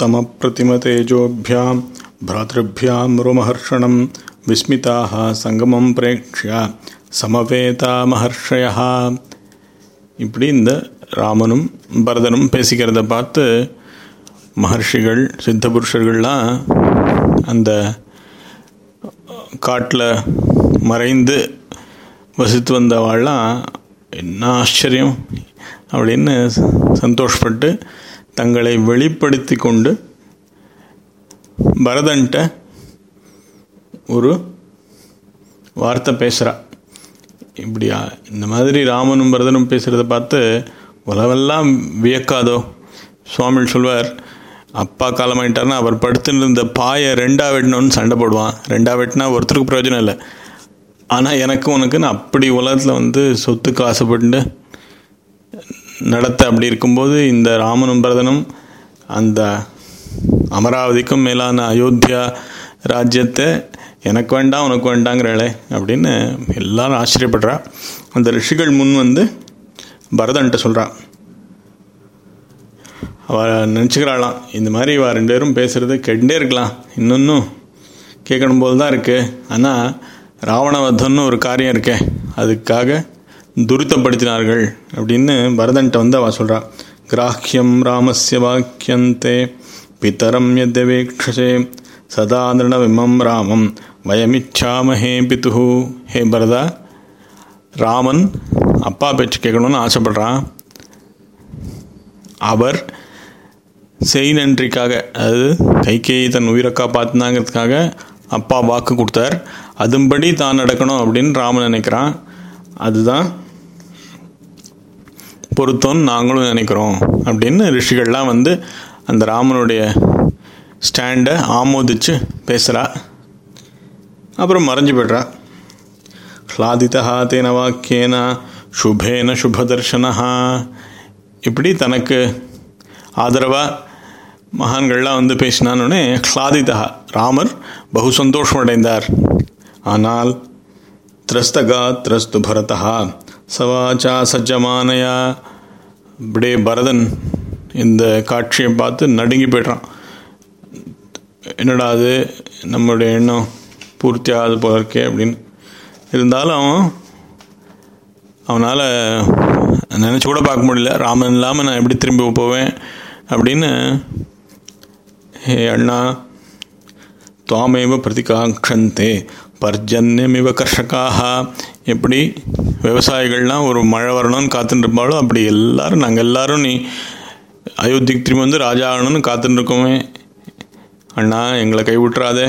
उत्तमप्रतिमतेजोभ्यां भ्रातृभ्यां रोमहर्षणं विस्मिताः सङ्गमं प्रेक्ष्य சமவேதா மகர்ஷயா இப்படி இந்த ராமனும் பரதனும் பேசிக்கிறத பார்த்து மகர்ஷிகள் சித்த புருஷர்கள்லாம் அந்த காட்டில் மறைந்து வசித்து வந்தவாள்லாம் என்ன ஆச்சரியம் அப்படின்னு சந்தோஷப்பட்டு தங்களை வெளிப்படுத்தி கொண்டு பரதன்ட்ட ஒரு வார்த்தை பேசுகிறா இப்படியா இந்த மாதிரி ராமனும் பரதனும் பேசுகிறத பார்த்து உலகெல்லாம் வியக்காதோ சுவாமி சொல்வார் அப்பா காலமாயிட்டார்னா அவர் படுத்துன்னு இருந்த பாயை ரெண்டா வெட்டணும்னு சண்டை போடுவான் ரெண்டா வெட்டினா ஒருத்தருக்கு பிரயோஜனம் இல்லை ஆனால் எனக்கு உனக்குன்னு அப்படி உலகத்தில் வந்து சொத்துக்கு ஆசைப்பட்டு நடத்த அப்படி இருக்கும்போது இந்த ராமனும் பரதனும் அந்த அமராவதிக்கும் மேலான அயோத்தியா ராஜ்யத்தை எனக்கு வேண்டாம் உனக்கு வேண்டாங்கிறாளே அப்படின்னு எல்லாரும் ஆச்சரியப்படுறா அந்த ரிஷிகள் முன் வந்து பரதன்ட்ட சொல்கிறான் அவள் நினச்சிக்கிறாளாம் இந்த மாதிரி இவ ரெண்டு பேரும் பேசுகிறது கேட்டுட்டே இருக்கலாம் இன்னொன்னும் கேட்கணும் போல் தான் இருக்குது ஆனால் ராவணவதன்னு ஒரு காரியம் இருக்கே அதுக்காக துரிதப்படுத்தினார்கள் அப்படின்னு பரதன்ட்ட வந்து அவள் சொல்கிறா கிராஹ்யம் ராமஸ்ய வாக்கியந்தே பிதரம் யத்யவேக்ஷசே சதா நிருணவிமம் ராமம் வயமிச்சாமஹே பிதுஹு ஹே பரதா ராமன் அப்பா பேச்சு கேட்கணும்னு ஆசைப்படுறான் அவர் செய் நன்றிக்காக அதாவது கைகேயி தன் உயிரை காப்பாற்றினாங்கிறதுக்காக அப்பா வாக்கு கொடுத்தார் அதுபடி தான் நடக்கணும் அப்படின்னு ராமன் நினைக்கிறான் அதுதான் பொருத்தம்னு நாங்களும் நினைக்கிறோம் அப்படின்னு ரிஷிகள்லாம் வந்து அந்த ராமனுடைய ஸ்டாண்டை ஆமோதிச்சு பேசுகிறா அப்புறம் மறைஞ்சு போய்ட்றா ஹ்லாதிதா தேன வாக்கியேன சுபேன சுபதர்ஷனா இப்படி தனக்கு ஆதரவாக மகான்கள்லாம் வந்து பேசினானே ஹ்லாதிதா ராமர் பகு சந்தோஷம் அடைந்தார் ஆனால் திரஸ்தகா திரஸ்து பரதா சவாச்சா சஜ்ஜமானயா இப்படியே பரதன் இந்த காட்சியை பார்த்து நடுங்கி போய்ட்றான் என்னடா அது நம்மளுடைய எண்ணம் பூர்த்தி ஆகாது போல இருக்கே அப்படின்னு இருந்தாலும் அவனால் நினச்சி கூட பார்க்க முடியல ராமன் இல்லாமல் நான் எப்படி திரும்பி போவேன் அப்படின்னு ஹே அண்ணா துவாமேவ பிரதிகாங்ஷந்தே பர்ஜன்யமிவ கர்ஷக்காக எப்படி விவசாயிகள்லாம் ஒரு மழை வரணும்னு காத்துட்டு இருப்பாளோ அப்படி எல்லாரும் நாங்கள் எல்லாரும் நீ அயோத்திக்கு திரும்பி வந்து ராஜா ஆகணும்னு காத்துட்டு இருக்கோமே அண்ணா எங்களை கைவிட்டுறாதே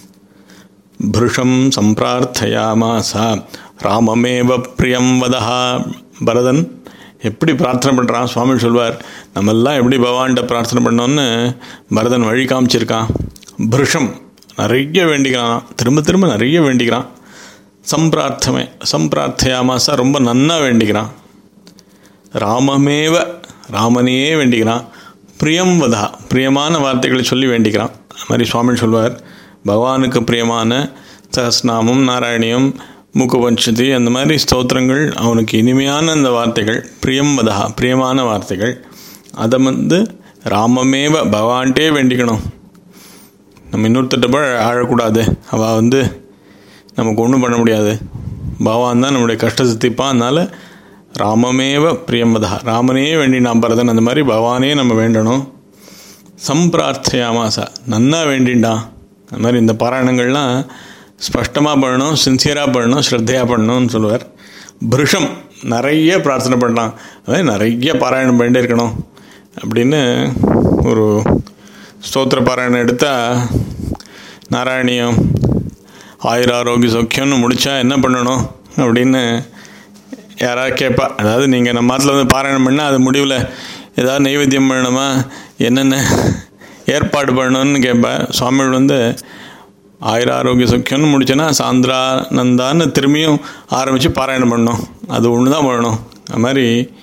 பிருஷம் சம்பிரார்த்தையாமாசா ராமமேவ பிரியம் வதா பரதன் எப்படி பிரார்த்தனை பண்ணுறான் சுவாமி சொல்வார் நம்மெல்லாம் எப்படி பகவான்கிட்ட பிரார்த்தனை பண்ணோன்னு பரதன் வழி காமிச்சிருக்கான் பிருஷம் நிறைய வேண்டிக்கிறான் திரும்ப திரும்ப நிறைய வேண்டிக்கிறான் சம்பிரார்த்தமே சம்பிரார்த்தையாமாசா ரொம்ப நன்னா வேண்டிக்கிறான் ராமமேவ ராமனையே வேண்டிக்கிறான் பிரியம் வதா பிரியமான வார்த்தைகளை சொல்லி வேண்டிக்கிறான் அது மாதிரி சுவாமி சொல்வார் பகவானுக்கு பிரியமான சஹஸ்நாமம் நாராயணியம் மூக்கபஞ்சதி அந்த மாதிரி ஸ்தோத்திரங்கள் அவனுக்கு இனிமையான அந்த வார்த்தைகள் பிரியம் வதா பிரியமான வார்த்தைகள் அதை வந்து ராமமேவ பகவான்கிட்டே வேண்டிக்கணும் நம்ம இன்னொருத்தட்ட போய் ஆழக்கூடாது அவள் வந்து நமக்கு ஒன்றும் பண்ண முடியாது பகவான் தான் நம்முடைய கஷ்டத்தை தீர்ப்பான் அதனால் ராமமேவ பிரியம்பதா ராமனே வேண்டினான் பரதன் அந்த மாதிரி பகவானே நம்ம வேண்டணும் சம்பிரார்த்தையாமாசா நன்னா வேண்டிண்டான் அந்த மாதிரி இந்த பாராயணங்கள்லாம் ஸ்பஷ்டமாக பண்ணணும் சின்சியராக பண்ணணும் ஸ்ரத்தையாக பண்ணணும்னு சொல்லுவார் பிருஷம் நிறைய பிரார்த்தனை பண்ணலாம் அதே நிறைய பாராயணம் பண்ணிட்டே இருக்கணும் அப்படின்னு ஒரு ஸ்தோத்திர பாராயணம் எடுத்தால் நாராயணியம் ஆயுர ஆரோக்கிய சௌக்கியம்னு முடித்தா என்ன பண்ணணும் அப்படின்னு யாராவது கேட்பா அதாவது நீங்கள் நம்ம மாத்தில் வந்து பாராயணம் பண்ணால் அது முடிவில் ஏதாவது நைவேத்தியம் பண்ணணுமா என்னென்ன ஏற்பாடு பண்ணணும்னு கேட்பேன் சுவாமிகள் வந்து ஆயுர ஆரோக்கிய சௌக்கியம்னு முடிச்சேன்னா சாந்திரானந்தான்னு திரும்பியும் ஆரம்பித்து பாராயணம் பண்ணணும் அது ஒன்று தான் பண்ணணும் அது மாதிரி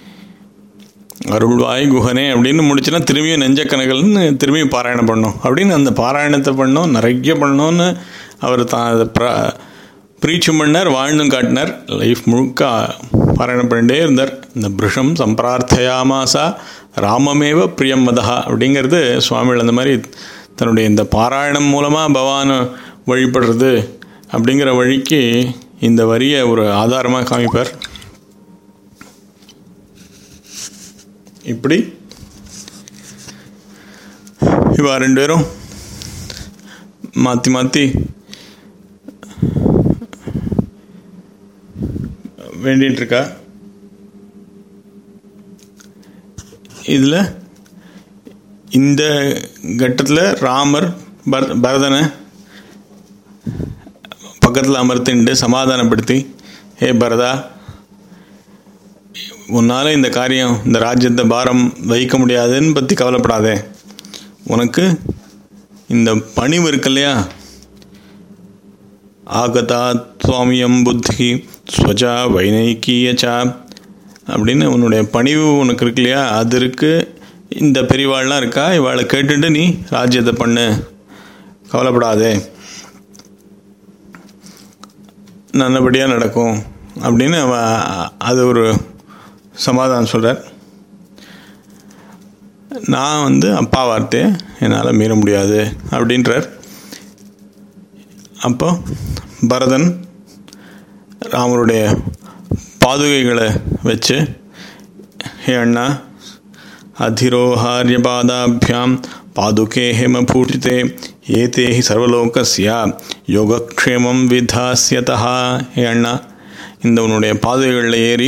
அருள்வாய் குஹனே அப்படின்னு முடிச்சுன்னா திரும்பியும் நெஞ்சக்கணக்கல்னு திரும்பியும் பாராயணம் பண்ணணும் அப்படின்னு அந்த பாராயணத்தை பண்ணோம் நிறைய பண்ணோன்னு அவர் தான் அதை ப்ரா ப்ரீச்சும் பண்ணார் வாழ்ந்தும் காட்டினார் லைஃப் முழுக்க பாராயணம் பண்ணிட்டே இருந்தார் இந்த பிருஷம் சம்பிரார்த்தையாமாசா ராமமேவ பிரியம் மதா அப்படிங்கிறது சுவாமிகள் அந்த மாதிரி தன்னுடைய இந்த பாராயணம் மூலமாக பகவானை வழிபடுறது அப்படிங்கிற வழிக்கு இந்த வரியை ஒரு ஆதாரமாக காமிப்பார் இப்படி இவா ரெண்டு பேரும் மாற்றி மாற்றி வேண்டிகிட்டு இருக்கா இதில் இந்த கட்டத்தில் ராமர் பர பரதனை பக்கத்தில் அமர்த்திண்டு சமாதானப்படுத்தி ஹே பரதா உன்னால் இந்த காரியம் இந்த ராஜ்யத்தை பாரம் வகிக்க முடியாதுன்னு பற்றி கவலைப்படாதே உனக்கு இந்த பணிவு இருக்கு இல்லையா ஆகதா சுவாமியம் புத்தி ஸ்வஜா வைனைக்கியச்சா அப்படின்னு உன்னுடைய பணிவு உனக்கு இருக்கு இல்லையா அது இருக்கு இந்த பெரியவாள்லாம் இருக்கா இவாளை கேட்டுட்டு நீ ராஜ்யத்தை பண்ணு கவலைப்படாதே நல்லபடியாக நடக்கும் அப்படின்னு அவ அது ஒரு சமாதானம் சொல்கிறார் நான் வந்து அப்பா வார்த்தையை என்னால் மீற முடியாது அப்படின்றார் அப்போ பரதன் ராமருடைய பாதுகைகளை வச்சு ஹே அண்ணா अधिरोहार्यपादाभ्यां पादुके हेमभूषिते एते हि सर्वलोकस्य யோகக்ஷேமம் விதாசியதா ஹே அண்ணா இந்த உன்னுடைய பாதைகளில் ஏறி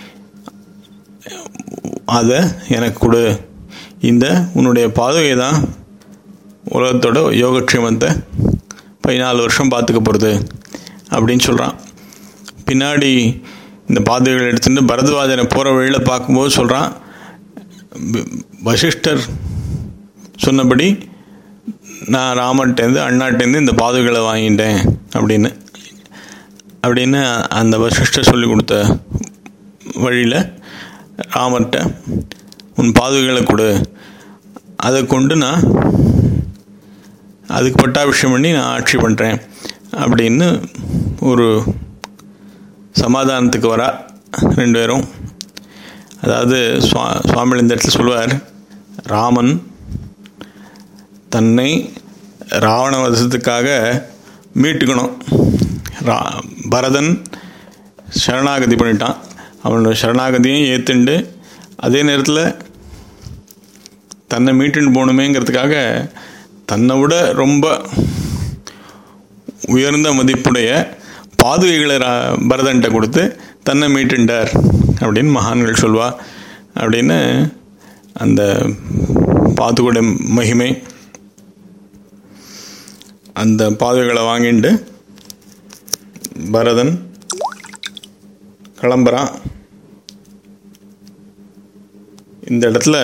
அதை எனக்கு கொடு இந்த உன்னுடைய பாதுகை தான் உலகத்தோட யோகக்ஷேமத்தை பதினாலு வருஷம் பார்த்துக்க போகிறது அப்படின்னு சொல்கிறான் பின்னாடி இந்த பாதுகைகள் எடுத்துட்டு பரத்வாஜனை போகிற வழியில் பார்க்கும்போது சொல்கிறான் வசிஷ்டர் சொன்னபடி நான் ராமர்கிட்டேருந்து அண்ணாட்டேருந்து இந்த பாதுகளை வாங்கிட்டேன் அப்படின்னு அப்படின்னு அந்த வசிஷ்டர் சொல்லி கொடுத்த வழியில் ராமர்கிட்ட உன் பாதுகளை கொடு அதை கொண்டு நான் அதுக்கு பட்டாபிஷேகம் பண்ணி நான் ஆட்சி பண்ணுறேன் அப்படின்னு ஒரு சமாதானத்துக்கு வரா ரெண்டு பேரும் அதாவது சுவா சுவாமிகள் இந்த இடத்துல சொல்வார் ராமன் தன்னை ராவண வதத்துக்காக மீட்டுக்கணும் ரா பரதன் சரணாகதி பண்ணிட்டான் அவனோட சரணாகதியும் ஏற்றுண்டு அதே நேரத்தில் தன்னை மீட்டுன்னு போகணுமேங்கிறதுக்காக தன்னை விட ரொம்ப உயர்ந்த மதிப்புடைய பாதுகைகளை பரதன்ட்ட கொடுத்து தன்னை மீட்டுண்டார் அப்படின்னு மகான்கள் சொல்வா அப்படின்னு அந்த பாதுகோட மகிமை அந்த பாதுகளை வாங்கிட்டு பரதன் கிளம்புறான் இந்த இடத்துல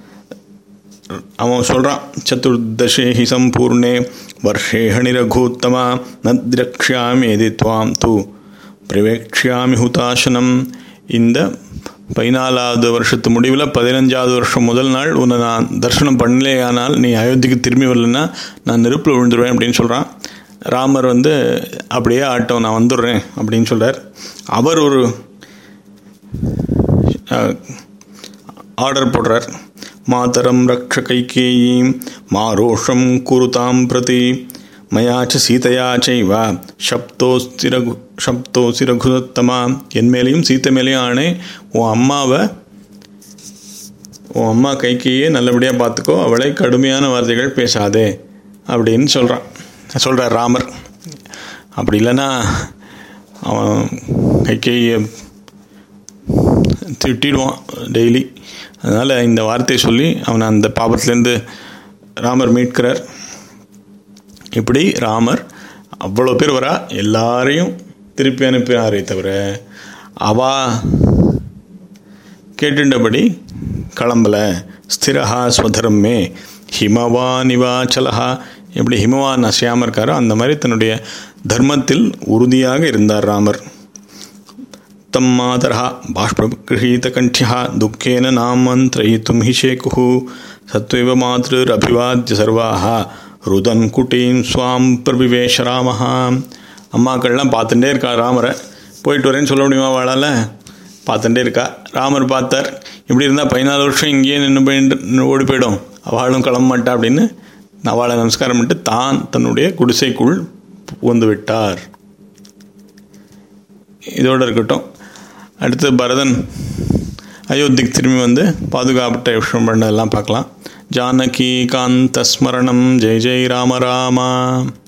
அவன் சொல்கிறான் சதுர்தசே ஹி சம்பூர்ணே வருஷே ஹணிரகூத்தமா நத்ரக்ஷாமி எதி துவாம் தூ பிரவேக்ஷாமி ஹுதாசனம் இந்த பதினாலாவது வருஷத்து முடிவில் பதினஞ்சாவது வருஷம் முதல் நாள் உன்னை நான் தரிசனம் பண்ணலையானால் நீ அயோத்திக்கு திரும்பி வரலன்னா நான் நெருப்பில் விழுந்துருவேன் அப்படின்னு சொல்கிறான் ராமர் வந்து அப்படியே ஆட்டம் நான் வந்துடுறேன் அப்படின்னு சொல்கிறார் அவர் ஒரு ஆர்டர் போடுறார் மாதரம் ரக்ஷ கைகேயீம் மாரோஷம் குருதாம் பிரதி மயாச்ச சீதையா செய்வ சப்தோஸ்திரகு சப்தோசி ரகுதத்தமா என் மேலேயும் சீத்தை மேலேயும் ஆனே உன் அம்மாவை உன் அம்மா கைக்கையே நல்லபடியாக பார்த்துக்கோ அவளை கடுமையான வார்த்தைகள் பேசாதே அப்படின்னு சொல்கிறான் சொல்கிறார் ராமர் அப்படி இல்லைன்னா அவன் கைக்கையை திட்டிடுவான் டெய்லி அதனால் இந்த வார்த்தையை சொல்லி அவனை அந்த பாபத்துலேருந்து ராமர் மீட்கிறார் இப்படி ராமர் அவ்வளோ பேர் வரா எல்லாரையும் திருப்பி அனுப்பினாரே தவிர அவா கேட்டுண்டபடி கிளம்பல ஸ்திரஹா ஸ்வதர்மே ஹிமவான் இவாச்சலஹா எப்படி ஹிமவான் அசையாமல் இருக்காரோ அந்த மாதிரி தன்னுடைய தர்மத்தில் உறுதியாக இருந்தார் ராமர் தம் மாதரः बाष्पगृहीतकण्ठ्यः दुःखेन नामन्त्रयितुं हि शेकुः सत्त्वैव मातृरभिवाद्य सर्वाः ருதன் குட்டீம் சுவாம் பிரபிவேஷ ராமஹா அம்மாக்கள்லாம் பார்த்துட்டே இருக்கா ராமரை போயிட்டு வரேன்னு சொல்ல முடியுமா வாழால பார்த்துட்டே இருக்கா ராமர் பார்த்தார் இப்படி இருந்தால் பதினாலு வருஷம் இங்கேயே நின்று போயிட்டு ஓடி போயிடும் அவளும் கிளம்ப மாட்டா அப்படின்னு அவளை நமஸ்காரம் பண்ணிட்டு தான் தன்னுடைய குடிசைக்குள் புகுந்து விட்டார் இதோடு இருக்கட்டும் அடுத்து பரதன் அயோத்திக்கு திரும்பி வந்து பாதுகாப்பட்ட விஷயம் பண்ணதெல்லாம் பார்க்கலாம் ஜானகி காந்த ஸ்மரணம் ஜெய் ஜெய் ராம ராமா